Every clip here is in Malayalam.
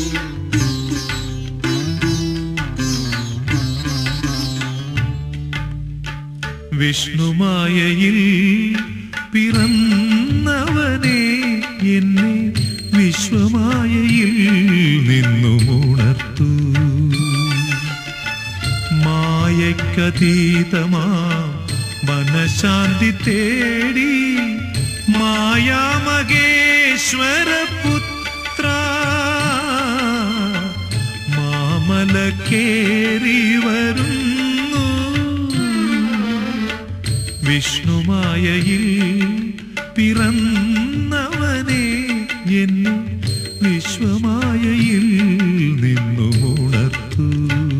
വിഷ്ണുമായയിൽ പിറന്നവനെ എന്നെ വിശ്വമായയിൽ നിന്നുമുണർത്തു മായക്കതീതമാ മനശാന്തി തേടി മായാമകേശ്വര പുത്ര മാമല കേറി വരുന്നു വിഷ്ണുമായയിൽ പിറന്നവനെ എന്നെ വിശ്വമായയിൽ നിന്നുമുണർത്തു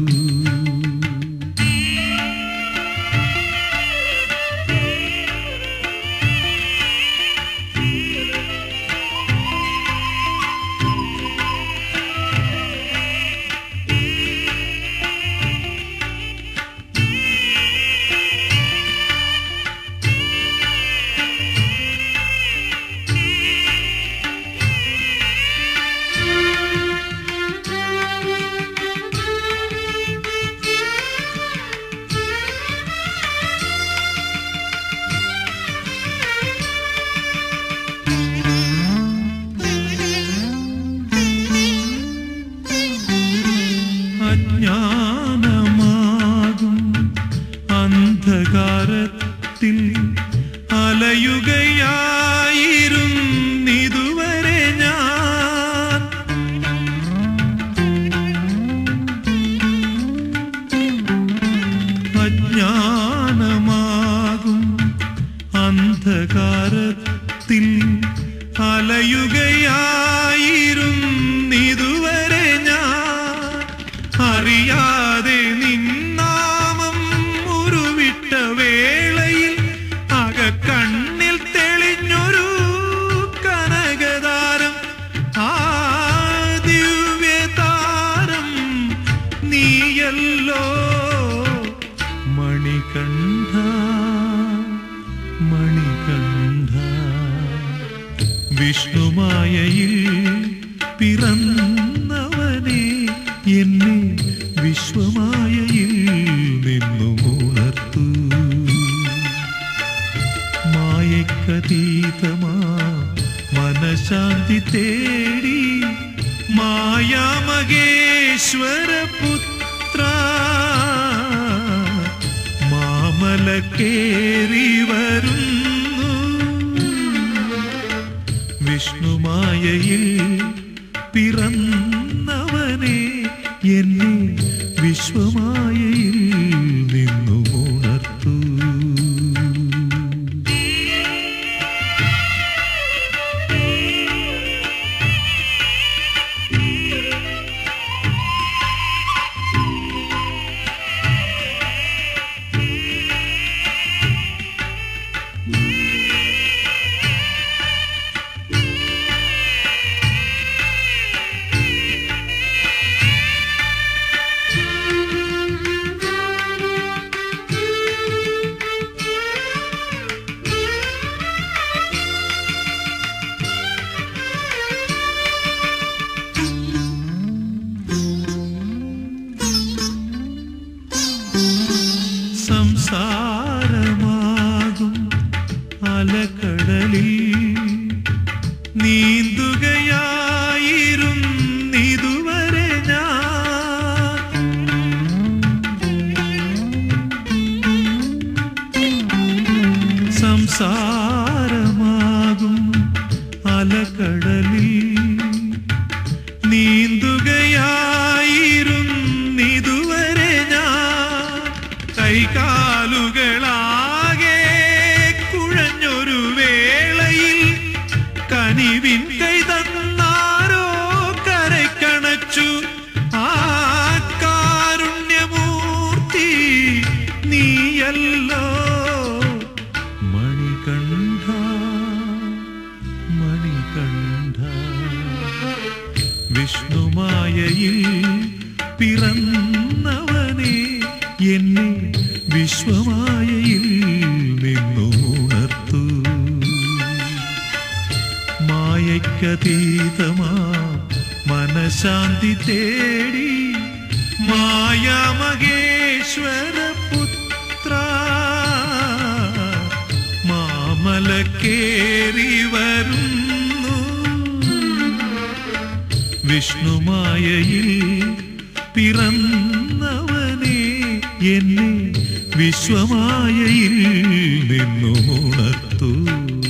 അജ്ഞാനമാകും അന്ധകാരത്തിൽ അലയുകയായിരുന്നിതുവരെ ഞാൻ അജ്ഞാനമാകും അന്ധകാരത്തിൽ അലയുകയായിരുന്നിതുവരെ ഞാൻ അറിയാതെ നിന്നാമം ഉരുവിട്ട വേളയിൽ അകക്കണ്ണിൽ തെളിഞ്ഞൊരു കനകതാരം ആ ദിവ്യതാരം നീയല്ലോ മണികണ്ഠ മണികണ്ഠ വിഷ്ണുമായയിൽ പിറന്നവനെ എന്നെ വിശ്വമായയിൽ നിന്നുമുണർത്തു മായക്കതീതമാ മനശാന്തി തേടി മായാമകേശ്വര പുത്ര മാമല കേറി വരുന്നു വിഷ്ണുമായയിൽ പിറന്നവനെ എന്നെ വിശ്വമായയിൽ നിന്നുമുണർത്തു സംസാരമാകും അലക്കടലിൽ നീന്തുകയായിരുന്നിതുവരെ ഞാൻ സംസാരമാകും അലക്കടലിൽ നീന്തുകയായിരുന്നിതുവരെ ഞാൻ കൈകാലുകളാകെ കുഴഞ്ഞൊരു വേളയിൽ കനിവിൻ കൈ തന്നാരോ കരക്കണച്ചു ആ കാരുണ്യമൂർത്തി നീയല്ലോ മണികണ്ഠ മണികണ്ഠ വിഷ്ണുമായയിൽ പിറന്നവനെ എന്നെ വിശ്വമായയിൽ നിന്നുണർത്തു മായക്കതീതമാ മന മനഃശാന്തി തേടി മായാമഹേശ്വര പുത്ര മാമല കേറി വരുന്നു വിഷ്ണുമായയിൽ പിറന്നവനെ എന്നെ വിശ്വമായയിൽ നിന്നുണർത്തു